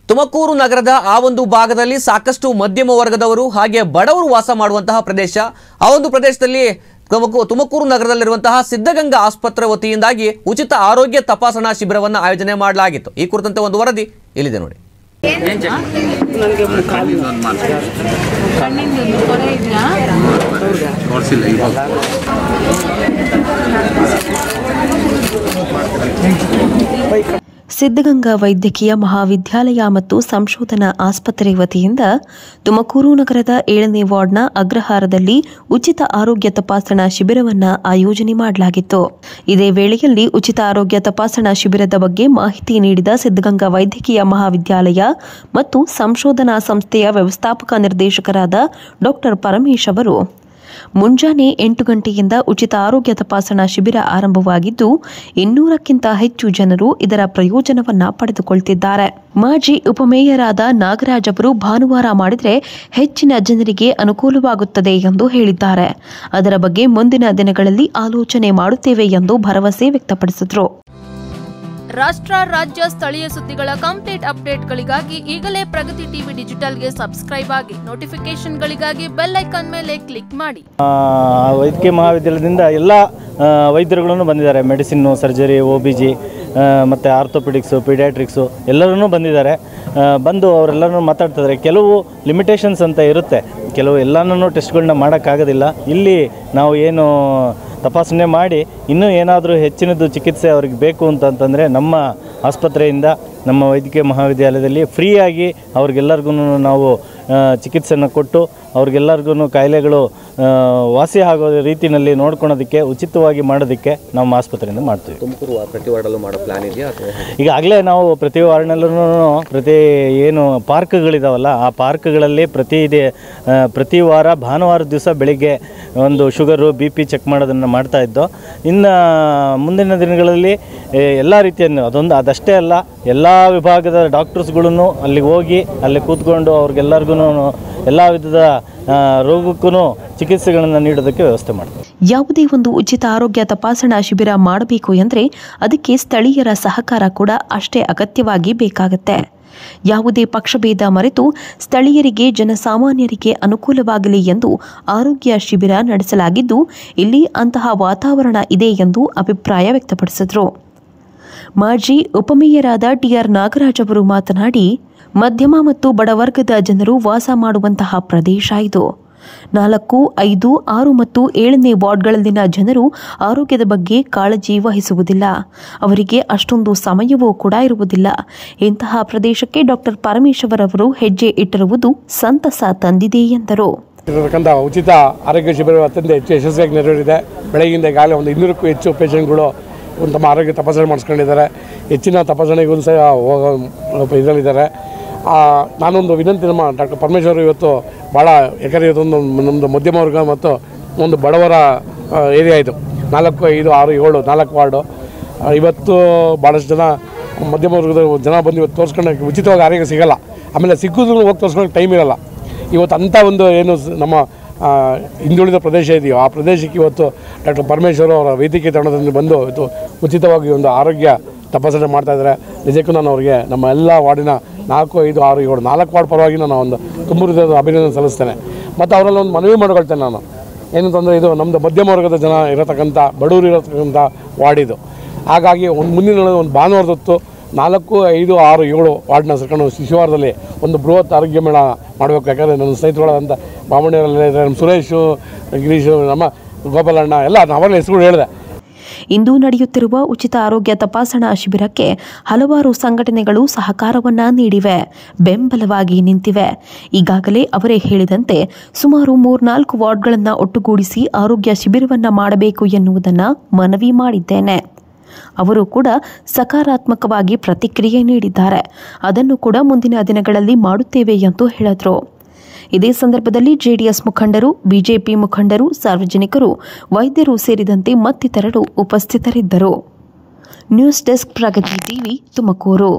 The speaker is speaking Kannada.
ತುಮಕೂರು ನಗರದ ಆ ಒಂದು ಭಾಗದಲ್ಲಿ ಸಾಕಷ್ಟು ಮಧ್ಯಮ ವರ್ಗದವರು ಹಾಗೆ ಬಡವರು ವಾಸ ಮಾಡುವಂತಹ ಪ್ರದೇಶ ಆ ಒಂದು ಪ್ರದೇಶದಲ್ಲಿ ತುಮಕೂ- ತುಮಕೂರು ನಗರದಲ್ಲಿರುವಂತಹ ಸಿದ್ಧಗಂಗಾ ಆಸ್ಪತ್ರೆ ವತಿಯಿಂದಾಗಿ ಉಚಿತ ಆರೋಗ್ಯ ತಪಾಸಣಾ ಶಿಬಿರವನ್ನು ಆಯೋಜನೆ ಮಾಡಲಾಗಿತ್ತು ಈ ಕುರಿತಂತೆ ಒಂದು ವರದಿ ಇಲ್ಲಿದೆ ನೋಡಿ ಕಣ್ಣಿಂದೊಂದು ಕೊರೆ ಇದೆಯಾ ತೋರಿಸಿಲ್ಲ ಇವಾಗ ಸಿದ್ಧಗಂಗಾ ವೈದ್ಯಕೀಯ ಮಹಾವಿದ್ಯಾಲಯ ಮತ್ತು ಸಂಶೋಧನಾ ಆಸ್ಪತ್ರೆ ವತಿಯಿಂದ ತುಮಕೂರು ನಗರದ ಏಳನೇ ವಾರ್ಡ್ನ ಅಗ್ರಹಾರದಲ್ಲಿ ಉಚಿತ ಆರೋಗ್ಯ ತಪಾಸಣಾ ಶಿಬಿರವನ್ನು ಆಯೋಜನೆ ಮಾಡಲಾಗಿತ್ತು ಇದೇ ವೇಳೆಯಲ್ಲಿ ಉಚಿತ ಆರೋಗ್ಯ ತಪಾಸಣಾ ಶಿಬಿರದ ಬಗ್ಗೆ ಮಾಹಿತಿ ನೀಡಿದ ಸಿದ್ಧಗಂಗಾ ವೈದ್ಯಕೀಯ ಮಹಾವಿದ್ಯಾಲಯ ಮತ್ತು ಸಂಶೋಧನಾ ಸಂಸ್ಥೆಯ ವ್ಯವಸ್ಥಾಪಕ ನಿರ್ದೇಶಕರಾದ ಡಾಕ್ಟರ್ ಪರಮೇಶ್ ಅವರು ಮುಂಜಾನೆ ಎಂಟು ಗಂಟೆಯಿಂದ ಉಚಿತ ಆರೋಗ್ಯ ತಪಾಸಣಾ ಶಿಬಿರ ಆರಂಭವಾಗಿದ್ದು ಇನ್ನೂರಕ್ಕಿಂತ ಹೆಚ್ಚು ಜನರು ಇದರ ಪ್ರಯೋಜನವನ್ನ ಪಡೆದುಕೊಳ್ತಿದ್ದಾರೆ ಮಾಜಿ ಉಪಮೇಯರಾದ ನಾಗರಾಜ್ ಅವರು ಭಾನುವಾರ ಮಾಡಿದರೆ ಹೆಚ್ಚಿನ ಜನರಿಗೆ ಅನುಕೂಲವಾಗುತ್ತದೆ ಎಂದು ಹೇಳಿದ್ದಾರೆ ಅದರ ಬಗ್ಗೆ ಮುಂದಿನ ದಿನಗಳಲ್ಲಿ ಆಲೋಚನೆ ಮಾಡುತ್ತೇವೆ ಎಂದು ಭರವಸೆ ವ್ಯಕ್ತಪಡಿಸಿದರು ರಾಷ್ಟ್ರ ರಾಜ್ಯ ಸ್ಥಳೀಯ ಸುದ್ದಿಗಳ ಕಂಪ್ಲೀಟ್ ಅಪ್ಡೇಟ್ಗಳಿಗಾಗಿ ಈಗಲೇ ಪ್ರಗತಿ ಟಿವಿ ಡಿಜಿಟಲ್ಗೆ ಸಬ್ಸ್ಕ್ರೈಬ್ ಆಗಿ ನೋಟಿಫಿಕೇಶನ್ಗಳಿಗಾಗಿ ಬೆಲ್ ಐಕಾನ್ ಮೇಲೆ ಕ್ಲಿಕ್ ಮಾಡಿ ಆ, ವೈದ್ಯಕೀಯ ಮಹಾವಿದ್ಯಾಲಯದಿಂದ ಎಲ್ಲ ಆ, ವೈದ್ಯರುಗಳನ್ನು ಬಂದಿದ್ದಾರೆ medicine surgery O B G ಮತ್ತು ಆರ್ಥೋಪೆಡಿಕ್ಸು ಪೀಡಿಯಾಟ್ರಿಕ್ಸು ಎಲ್ಲರೂ ಬಂದಿದ್ದಾರೆ ಆ, ಬಂದು ಅವರೆಲ್ಲರೂ ಮಾತಾಡ್ತಿದ್ದಾರೆ ಕೆಲವು ಲಿಮಿಟೇಷನ್ಸ್ ಅಂತ ಇರುತ್ತೆ ಕೆಲವು ಎಲ್ಲನೂ ಟೆಸ್ಟ್ಗಳನ್ನ ಮಾಡೋಕ್ಕಾಗೋದಿಲ್ಲ ಇಲ್ಲಿ ನಾವು ಏನು ತಪಾಸಣೆ ಮಾಡಿ ಇನ್ನೂ ಏನಾದರೂ ಹೆಚ್ಚಿನದು ಚಿಕಿತ್ಸೆ ಅವ್ರಿಗೆ ಬೇಕು ಅಂತಂತಂದರೆ ನಮ್ಮ ಆಸ್ಪತ್ರೆಯಿಂದ ನಮ್ಮ ವೈದ್ಯಕೀಯ ಮಹಾವಿದ್ಯಾಲಯದಲ್ಲಿ ಫ್ರೀಯಾಗಿ ಅವ್ರಿಗೆಲ್ಲರಿಗೂ ನಾವು ಆ, ಚಿಕಿತ್ಸೆಯನ್ನು ಕೊಟ್ಟು ಅವ್ರಿಗೆಲ್ಲರಿಗೂ ಕಾಯಿಲೆಗಳು ಆ, ವಾಸಿ ಆಗೋ ರೀತಿಯಲ್ಲಿ ನೋಡ್ಕೊಳೋದಕ್ಕೆ ಉಚಿತವಾಗಿ ಮಾಡೋದಕ್ಕೆ ನಮ್ಮ ಆಸ್ಪತ್ರೆಯಿಂದ ಮಾಡ್ತೀವಿ ತುಮಕೂರು ಪ್ರತಿ ವಾರ್ಡಲ್ಲೂ ಮಾಡೋ ಪ್ಲಾನ್ ಇದೆಯಾ ಅಥವಾ ಹೇಗೆ? ಈಗಾಗಲೇ ನಾವು ಪ್ರತಿ ವಾರ್ಡ್ನಲ್ಲೂ ಪ್ರತಿ ಏನು ಪಾರ್ಕ್ಗಳಿದಾವಲ್ಲ ಆ ಪಾರ್ಕ್ಗಳಲ್ಲಿ ಪ್ರತಿ ಇದೆ ಆ, ಪ್ರತಿ ವಾರ ಭಾನುವಾರ ದಿವಸ ಬೆಳಿಗ್ಗೆ ಒಂದು ಶುಗರು ಬಿ ಪಿ ಚೆಕ್ ಮಾಡೋದನ್ನು ಮಾಡ್ತಾ ಇದ್ದೋ ಇನ್ನು ಮುಂದಿನ ದಿನಗಳಲ್ಲಿ ಏ, ಎಲ್ಲ ರೀತಿಯನ್ನು ಅದೊಂದು ಅದಷ್ಟೇ ಅಲ್ಲ ಎಲ್ಲ ವಿಭಾಗದ ಡಾಕ್ಟರ್ಸ್ಗಳನ್ನು ಅಲ್ಲಿಗೆ ಹೋಗಿ ಅಲ್ಲಿ ಕೂತ್ಕೊಂಡು ಅವ್ರಿಗೆಲ್ಲರಿಗೂ ಎಲ್ಲ ವಿಧದ ಆ, ರೋಗಕ್ಕೂ ಚಿಕಿತ್ಸೆಗಳನ್ನು ನೀಡೋದಕ್ಕೆ ವ್ಯವಸ್ಥೆ ಮಾಡ್ತೀವಿ ಯಾವುದೇ ಒಂದು ಉಚಿತ ಆರೋಗ್ಯ ತಪಾಸಣಾ ಶಿಬಿರ ಮಾಡಬೇಕು ಎಂದರೆ ಅದಕ್ಕೆ ಸ್ಥಳೀಯರ ಸಹಕಾರ ಕೂಡ ಅಷ್ಟೇ ಅಗತ್ಯವಾಗಿ ಬೇಕಾಗುತ್ತೆ ಯಾವುದೇ ಪಕ್ಷಭೇದ ಮರೆತು ಸ್ಥಳೀಯರಿಗೆ ಜನಸಾಮಾನ್ಯರಿಗೆ ಅನುಕೂಲವಾಗಲಿ ಎಂದು ಆರೋಗ್ಯ ಶಿಬಿರ ನಡೆಸಲಾಗಿದ್ದು ಇಲ್ಲಿ ಅಂತಹ ವಾತಾವರಣ ಇದೆ ಎಂದು ಅಭಿಪ್ರಾಯ ವ್ಯಕ್ತಪಡಿಸಿದರು ಮಾಜಿ ಉಪಮೇಯರಾದ ಟಿಆರ್ ನಾಗರಾಜ್ ಅವರು ಮಾತನಾಡಿ ಮಧ್ಯಮ ಮತ್ತು ಬಡವರ್ಗದ ಜನರು ವಾಸ ಮಾಡುವಂತಹ ಪ್ರದೇಶ ಇದು ನಾಲ್ಕು ಐದು ಆರು ಮತ್ತು ಏಳನೇ ವಾರ್ಡ್ಗಳಲ್ಲಿನ ಜನರು ಆರೋಗ್ಯದ ಬಗ್ಗೆ ಕಾಳಜಿ ವಹಿಸುವುದಿಲ್ಲ ಅವರಿಗೆ ಅಷ್ಟೊಂದು ಸಮಯವೂ ಕೂಡ ಇರುವುದಿಲ್ಲ ಇಂತಹ ಪ್ರದೇಶಕ್ಕೆ ಡಾಕ್ಟರ್ ಪರಮೇಶ್ವರ್ ಅವರು ಹೆಜ್ಜೆ ಇಟ್ಟಿರುವುದು ಸಂತಸ ತಂದಿದೆ ಎಂದರು ಇರತಕ್ಕಂಥ ಉಚಿತ ಆರೋಗ್ಯ ಶಿಬಿರ ಅತ್ಯಂತ ಹೆಚ್ಚು ಯಶಸ್ವಿಯಾಗಿ ನೆರವೇರಿದೆ ಬೆಳಗ್ಗಿಂದ ಈಗಾಗಲೇ ಒಂದು ಇನ್ನೂರಕ್ಕೂ ಹೆಚ್ಚು ಪೇಷಂಟ್ಗಳು ಒಂದು ತಮ್ಮ ಆರೋಗ್ಯ ತಪಾಸಣೆ ಮಾಡಿಸ್ಕೊಂಡಿದ್ದಾರೆ ಹೆಚ್ಚಿನ ತಪಾಸಣೆಗೂ ಸಹ ಹೋಗೋ ಇದರಲ್ಲಿದ್ದಾರೆ ಆ, ನಾನೊಂದು ವಿನಂತಿ ನಮ್ಮ ಡಾಕ್ಟರ್ ಪರಮೇಶ್ವರ್ ಇವತ್ತು ಭಾಳ ಯಾಕಂದರೆ ಇವತ್ತೊಂದು ನಮ್ಮದು ಮಧ್ಯಮ ವರ್ಗ ಮತ್ತು ಒಂದು ಬಡವರ ಏರಿಯಾ ಇದು ನಾಲ್ಕು ಐದು ಆರು ಏಳು ನಾಲ್ಕು ವಾರ್ಡು ಆ, ಇವತ್ತು ಭಾಳಷ್ಟು ಜನ ಮಧ್ಯಮ ವರ್ಗದ ಜನ ಬಂದು ಇವತ್ತು ತೋರಿಸ್ಕೊಂಡು ಉಚಿತವಾಗಿ ಆರೋಗ್ಯ ಸಿಗಲ್ಲ ಆಮೇಲೆ ಸಿಕ್ಕಿದ್ರು ಹೋಗಿ ತೋರಿಸ್ಕೊಳ್ಳೋಕೆ ಟೈಮ್ ಇರಲ್ಲ ಇವತ್ತು ಅಂಥ ಒಂದು ಏನು ಸ್- ನಮ್ಮ ಆ, ಹಿಂದುಳಿದ ಪ್ರದೇಶ ಇದೆಯೋ ಆ ಪ್ರದೇಶಕ್ಕೆ ಇವತ್ತು ಡಾಕ್ಟರ್ ಪರಮೇಶ್ವರ್ ಅವರ ವೈದ್ಯಕೀಯ ತಂಡದಿಂದ ಬಂದು ಇವತ್ತು ಉಚಿತವಾಗಿ ಒಂದು ಆರೋಗ್ಯ ತಪಾಸಣೆ ಮಾಡ್ತಾ ಇದ್ದಾರೆ ನಿಜಕ್ಕೂ ನಾನು ಅವರಿಗೆ ನಮ್ಮ ಎಲ್ಲ ವಾರ್ಡಿನ ನಾಲ್ಕು ಐದು ಆರು ಏಳು ನಾಲ್ಕು ವಾರ್ಡ್ ಪರವಾಗಿ ನಾನು ಒಂದು ತುಂಬ ಹೃದಯದ ಅಭಿನಂದನೆ ಸಲ್ಲಿಸ್ತೇನೆ ಮತ್ತು ಅವರಲ್ಲಿ ಒಂದು ಮನವಿ ಮಾಡ್ಕೊಳ್ತೇನೆ ನಾನು ಏನಂತಂದರೆ ಇದು ನಮ್ಮದು ಮಧ್ಯಮ ವರ್ಗದ ಜನ ಇರತಕ್ಕಂಥ ಬಡವರು ಇರತಕ್ಕಂಥ ವಾರ್ಡ್ ಇದು ಹಾಗಾಗಿ ಒಂದು ಮುಂದಿನ ದಿನಗಳಲ್ಲಿ ಒಂದು ಭಾನುವಾರದೊತ್ತು ನಾಲ್ಕು ಐದು ಆರು ಏಳು ವಾರ್ಡ್ನ ಸೇರ್ಕೊಂಡು ಶಿಶುವಾರದಲ್ಲಿ ಒಂದು ಬೃಹತ್ ಆರೋಗ್ಯ ಮೇಳ ಮಾಡಬೇಕು ಯಾಕಂದರೆ ನನ್ನ ಸ್ನೇಹಿತರುಗಳಾದಂಥ ಬಾಮಣಿಯವರೆಲ್ಲ ಇದ್ದಾರೆ ನಮ್ಮ ಸುರೇಶು ಗಿರೀಶು ನಮ್ಮ ಗೋಪಾಲಣ್ಣ ಎಲ್ಲ ನಾವೆಲ್ಲ ಹೆಸರುಗಳು ಹೇಳಿದೆ ಇಂದು ನಡೆಯುತ್ತಿರುವ ಉಚಿತ ಆರೋಗ್ಯ ತಪಾಸಣಾ ಶಿಬಿರಕ್ಕೆ ಹಲವಾರು ಸಂಘಟನೆಗಳು ಸಹಕಾರವನ್ನ ನೀಡಿವೆ ಬೆಂಬಲವಾಗಿ ನಿಂತಿವೆ ಈಗಾಗಲೇ ಅವರೇ ಹೇಳಿದಂತೆ ಸುಮಾರು ಮೂರ್ನಾಲ್ಕು ವಾರ್ಡ್ಗಳನ್ನು ಒಟ್ಟುಗೂಡಿಸಿ ಆರೋಗ್ಯ ಶಿಬಿರವನ್ನ ಮಾಡಬೇಕು ಎನ್ನುವುದನ್ನ ಮನವಿ ಮಾಡಿದ್ದೇನೆ ಅವರು ಕೂಡ ಸಕಾರಾತ್ಮಕವಾಗಿ ಪ್ರತಿಕ್ರಿಯೆ ನೀಡಿದ್ದಾರೆ ಅದನ್ನು ಕೂಡ ಮುಂದಿನ ದಿನಗಳಲ್ಲಿ ಮಾಡುತ್ತೇವೆ ಎಂದು ಹೇಳಿದರು ಇದೇ ಸಂದರ್ಭದಲ್ಲಿ ಜೆಡಿಎಸ್ ಮುಖಂಡರು ಬಿಜೆಪಿ ಮುಖಂಡರು ಸಾರ್ವಜನಿಕರು ವೈದ್ಯರು ಸೇರಿದಂತೆ ಮತ್ತಿತರರು ಉಪಸ್ಥಿತರಿದ್ದರು news desk Pragati TV Tumakuru